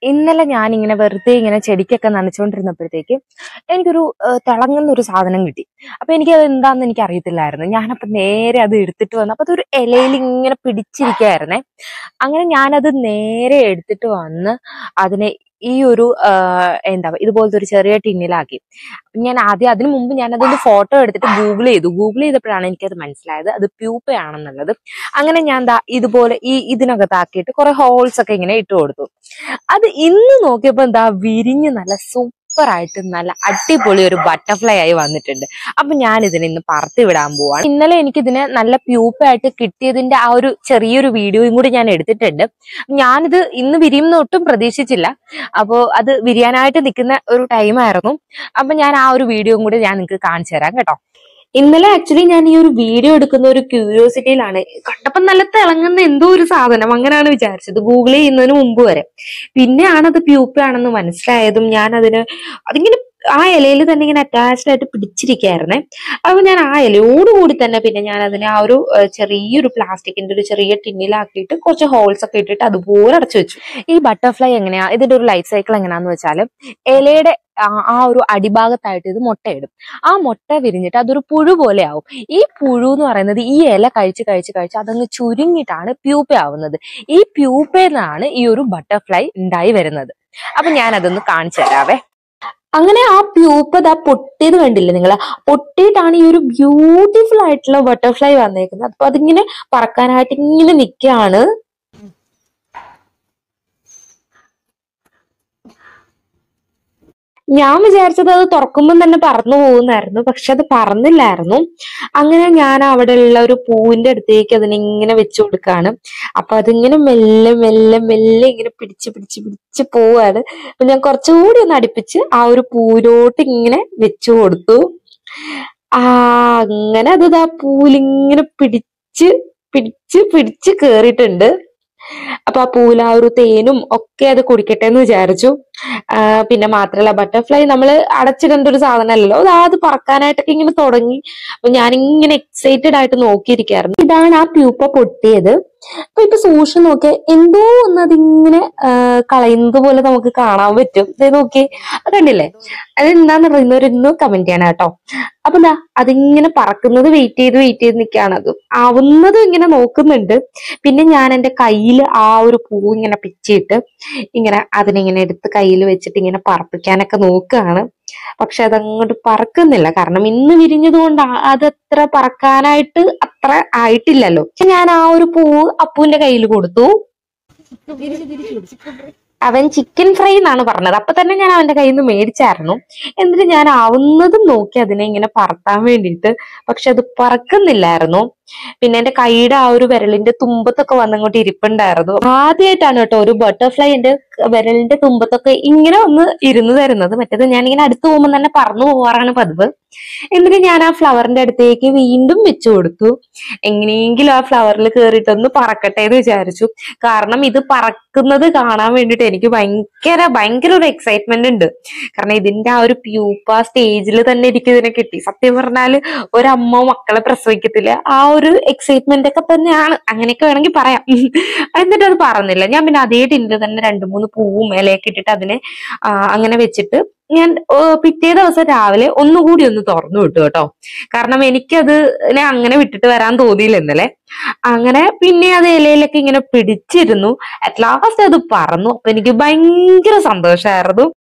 ഇന്നലെ ഞാനിങ്ങനെ വെറുതെ ഇങ്ങനെ ചെടിക്കൊക്കെ നനച്ചുകൊണ്ടിരുന്നപ്പോഴത്തേക്ക് എനിക്കൊരു ഏഹ്, തിളങ്ങുന്ന ഒരു സാധനം കിട്ടി അപ്പൊ എനിക്ക് അത് എന്താന്ന് എനിക്ക് അറിയത്തില്ലായിരുന്നു ഞാനപ്പോ നേരെ അത് എടുത്തിട്ട് വന്നു അപ്പൊ അതൊരു ഇലയിൽ ഇങ്ങനെ പിടിച്ചിരിക്കുകയായിരുന്നേ അങ്ങനെ ഞാനത് നേരെ എടുത്തിട്ട് വന്ന് അതിനെ ഈ ഒരു ആഹ്, എന്താ ഇതുപോലത്തെ ഒരു ചെറിയ ടിന്നിലാക്കി ഞാൻ ആദ്യം അതിനു മുമ്പ് ഞാൻ അതിന്റെ ഫോട്ടോ എടുത്തിട്ട് ഗൂഗിൾ ചെയ്തു ഗൂഗിൾ ചെയ്തപ്പോഴാണ് എനിക്കത് മനസ്സിലായത് അത് പ്യൂപ്പയാണെന്നുള്ളത് അങ്ങനെ ഞാൻ ദാ ഇതുപോലെ ഈ ഇതിനകത്താക്കിയിട്ട് കുറെ ഹോൾസ് ഒക്കെ ഇങ്ങനെ ഇട്ട് കൊടുത്തു അത് ഇന്ന് നോക്കിയപ്പോ എന്താ വിരിഞ്ഞ് നല്ല സൂപ്പർ ആയിട്ട് നല്ല അടിപൊളി ഒരു ബട്ടർഫ്ലൈ ആയി വന്നിട്ടുണ്ട് അപ്പൊ ഞാൻ ഇതിനെ ഇന്ന് പറത്തി വിടാൻ പോവാണ് ഇന്നലെ എനിക്ക് ഇതിന് നല്ല പ്യൂപ്പായിട്ട് കിട്ടിയതിന്റെ ആ ഒരു ചെറിയൊരു വീഡിയോയും കൂടി ഞാൻ എടുത്തിട്ടുണ്ട് ഞാനിത് ഇന്ന് വിരിയുന്ന ഒട്ടും പ്രതീക്ഷിച്ചില്ല അപ്പോ അത് വിരിയാനായിട്ട് നിൽക്കുന്ന ഒരു ടൈമായിരുന്നു അപ്പൊ ഞാൻ ആ ഒരു വീഡിയോയും കൂടി ഞാൻ നിങ്ങൾക്ക് കാണിച്ചു തരാം കേട്ടോ ഇന്നലെ ആക്ച്വലി ഞാൻ ഈ ഒരു വീഡിയോ എടുക്കുന്ന ഒരു ക്യൂരിയോസിറ്റിയിലാണ് കണ്ടപ്പോ നല്ല തിളങ്ങുന്ന എന്തോ ഒരു സാധനം അങ്ങനെയാണ് വിചാരിച്ചത് ഗൂഗിൾ ചെയ്യുന്നതിന് മുമ്പ് വരെ പിന്നെയാണ് അത് പ്യൂപ്പാണെന്ന് മനസ്സിലായതും ഞാൻ അതിന് അതിങ്ങനെ ആ ഇലയിൽ തന്നെ ഇങ്ങനെ അറ്റാച്ച്ഡ് ആയിട്ട് പിടിച്ചിരിക്കുകയായിരുന്നേ അപ്പൊ ഞാൻ ആ ഇലയോടുകൂടി തന്നെ പിന്നെ ഞാൻ അതിനെ ആ ഒരു ഏഹ്, ചെറിയൊരു പ്ലാസ്റ്റിക്കിന്റെ ഒരു ചെറിയ ടിന്നിലാക്കിയിട്ട് കുറച്ച് ഹോൾസ് ഒക്കെ ഇട്ടിട്ട് അതുപോലെ അടച്ചു വെച്ചു ഈ ബട്ടർഫ്ലൈ എങ്ങനെയാ ഇതിന്റെ ഒരു ലൈഫ് സൈക്കിൾ എങ്ങനെയാന്ന് വെച്ചാല് ഇലയുടെ ആ ആ ഒരു അടിഭാഗത്തായിട്ട് ഇത് മുട്ടയിടും ആ മുട്ട വിരിഞ്ഞിട്ട് അതൊരു പുഴു പോലെ ആവും ഈ പുഴു എന്ന് പറയുന്നത് ഈ ഇല കഴിച്ച് കഴിച്ച് കഴിച്ച് അതങ്ങ് ചുരുങ്ങിയിട്ടാണ് പ്യൂപ്പ ആവുന്നത് ഈ പ്യൂപ്പേന്നാണ് ഈ ഒരു ബട്ടർഫ്ലൈ ഉണ്ടായി വരുന്നത് അപ്പൊ ഞാൻ അതൊന്ന് കാണിച്ചു തരാവേ അങ്ങനെ ആ പ്യൂപ്പ ദാ പൊട്ടിയത് കണ്ടില്ലേ നിങ്ങൾ പൊട്ടിയിട്ടാണ് ഈ ഒരു ബ്യൂട്ടിഫുൾ ആയിട്ടുള്ള ബട്ടർഫ്ലൈ വന്നേക്കുന്നത് അപ്പൊ അതിങ്ങനെ പറക്കാനായിട്ട് ഇങ്ങനെ നിൽക്കുകയാണ് ഞാൻ വിചാരിച്ചത് അത് തുറക്കുമ്പോൾ തന്നെ പറന്നു പോകുന്നായിരുന്നു പക്ഷെ അത് പറന്നില്ലായിരുന്നു അങ്ങനെ ഞാൻ അവിടെയുള്ള ഒരു പൂവിന്റെ അടുത്തേക്ക് അതിനെ ഇങ്ങനെ വെച്ചു കൊടുക്കാണ് അപ്പൊ അതിങ്ങനെ മെല്ലെ മെല്ലെ മെല്ലെ ഇങ്ങനെ പിടിച്ച് പിടിച്ച് പിടിച്ച് പോവാണ് അപ്പൊ ഞാൻ കുറച്ചുകൂടി ഒന്ന് അടുപ്പിച്ച് ആ ഒരു പൂവിലോട്ട് ഇങ്ങനെ വെച്ചു കൊടുത്തു ആ അങ്ങനെ അത് ആ പൂവിലിങ്ങനെ പിടിച്ച് പിടിച്ച് പിടിച്ച് കേറിയിട്ടുണ്ട് അപ്പൊ ആ പൂവിൽ ആ ഒരു തേനും ഒക്കെ അത് കുടിക്കട്ടെ എന്ന് വിചാരിച്ചു ആ, പിന്നെ മാത്രല്ല ബട്ടർഫ്ലൈ നമ്മൾ അടച്ചിടേണ്ട ഒരു സാധനമല്ലല്ലോ അത് അത് പറക്കാനായിട്ടൊക്കെ ഇങ്ങനെ തുടങ്ങി അപ്പൊ ഞാൻ ഇങ്ങനെ എക്സൈറ്റഡ് ആയിട്ട് നോക്കിയിരിക്കായിരുന്നു ഇതാണ് ആ പ്യൂപ്പ പൊട്ടിയത് അപ്പൊ ഇപ്പൊ സൂക്ഷിച്ച് നോക്കിയാൽ എന്തോ ഒന്ന് അതിങ്ങനെ ആ, കളയുന്നത് പോലെ നമുക്ക് കാണാൻ പറ്റും ദേ നോക്കി അത് കണ്ടില്ലേ അത് എന്താന്ന് പറയുന്നവരൊന്ന് കമന്റ് ചെയ്യണം കേട്ടോ അപ്പൊ എന്താ അതിങ്ങനെ പറക്കുന്നത് വെയിറ്റ് ചെയ്ത് വെയിറ്റ് ചെയ്ത് നിൽക്കുകയാണ് അത് ആവുന്നതും ഇങ്ങനെ നോക്കുന്നുണ്ട് പിന്നെ ഞാൻ എന്റെ കയ്യിൽ ആ ഒരു പൂ ഇങ്ങനെ പിച്ചിട്ട് ഇങ്ങനെ അതിനിങ്ങനെ എടുത്ത് കയ്യിൽ വെച്ചിട്ട് ഇങ്ങനെ പറപ്പിക്കാനൊക്കെ നോക്കുകയാണ് പക്ഷെ അതങ്ങോട്ട് പറക്കുന്നില്ല കാരണം ഇന്ന് വിരിഞ്ഞത് കൊണ്ട് അത് അത്ര പറക്കാനായിട്ട് അത്ര ആയിട്ടില്ലല്ലോ പക്ഷെ ഞാൻ ആ ഒരു പൂവ് അപ്പുവിന്റെ കയ്യിൽ കൊടുത്തു അവൻ ചിക്കൻ ഫ്രൈ എന്നാണ് പറഞ്ഞത് അപ്പൊ തന്നെ ഞാൻ അവന്റെ കയ്യിൽ നിന്ന് മേടിച്ചായിരുന്നു എന്നിട്ട് ഞാൻ ആവുന്നതും നോക്കി അതിനെ ഇങ്ങനെ പറത്താൻ വേണ്ടിയിട്ട് പക്ഷെ അത് പറക്കുന്നില്ലായിരുന്നു പിന്നെ എന്റെ കൈയുടെ ആ ഒരു വിരലിന്റെ തുമ്പത്തൊക്കെ വന്നങ്ങോട്ട് ഇരിപ്പുണ്ടായിരുന്നു ആദ്യമായിട്ടാണ് കേട്ടോ ഒരു ബട്ടർഫ്ലൈ എന്റെ വിരലിന്റെ തുമ്പത്തൊക്കെ ഇങ്ങനെ ഒന്ന് ഇരുന്ന് തരുന്നത് മറ്റേത് ഞാൻ ഇങ്ങനെ അടുത്ത് പോകുമ്പോൾ തന്നെ പറന്നു പോവാറാണ് പതിവ് എന്നിട്ട് ഞാൻ ആ ഫ്ലവറിന്റെ അടുത്തേക്ക് വീണ്ടും വെച്ചു കൊടുത്തു എങ്ങനെയെങ്കിലും ആ ഫ്ലവറിൽ കയറിയിട്ടൊന്ന് പറക്കട്ടെ എന്ന് വിചാരിച്ചു കാരണം ഇത് പറക്കുന്നത് കാണാൻ വേണ്ടിയിട്ട് എനിക്ക് ഭയങ്കര ഭയങ്കര ഒരു എക്സൈറ്റ്മെന്റ് ഉണ്ട് കാരണം ഇതിന്റെ ആ ഒരു പ്യൂപ്പ സ്റ്റേജിൽ തന്നെ എനിക്ക് ഇതിനെ കിട്ടി സത്യം പറഞ്ഞാല് ഒരമ്മ മക്കളെ പ്രസവിക്കത്തില്ല ആ ഒരു എക്സൈറ്റ്മെന്റ് ഒക്കെ തന്നെയാണ് അങ്ങനെയൊക്കെ വേണമെങ്കിൽ പറയാം എന്നിട്ട് അത് പറഞ്ഞില്ല ഞാൻ പിന്നെ അതേ ടിന്നിൽ തന്നെ രണ്ട് മൂന്ന് പൂവും ഇലയൊക്കെ ഇട്ടിട്ട് അതിനെ ആ, അങ്ങനെ വെച്ചിട്ട് ഞാൻ ഓ, പിറ്റേ ദിവസം രാവിലെ ഒന്നുകൂടി ഒന്ന് തുറന്നു വിട്ടു കേട്ടോ കാരണം എനിക്കത് നെ അങ്ങനെ വിട്ടിട്ട് വരാൻ തോന്നിയില്ല ഇന്നലെ അങ്ങനെ പിന്നെ അത് ഇലയിലൊക്കെ ഇങ്ങനെ പിടിച്ചിരുന്നു അറ്റ് ലാസ്റ്റ് അത് പറന്നു അപ്പൊ എനിക്ക് ഭയങ്കര സന്തോഷമായിരുന്നു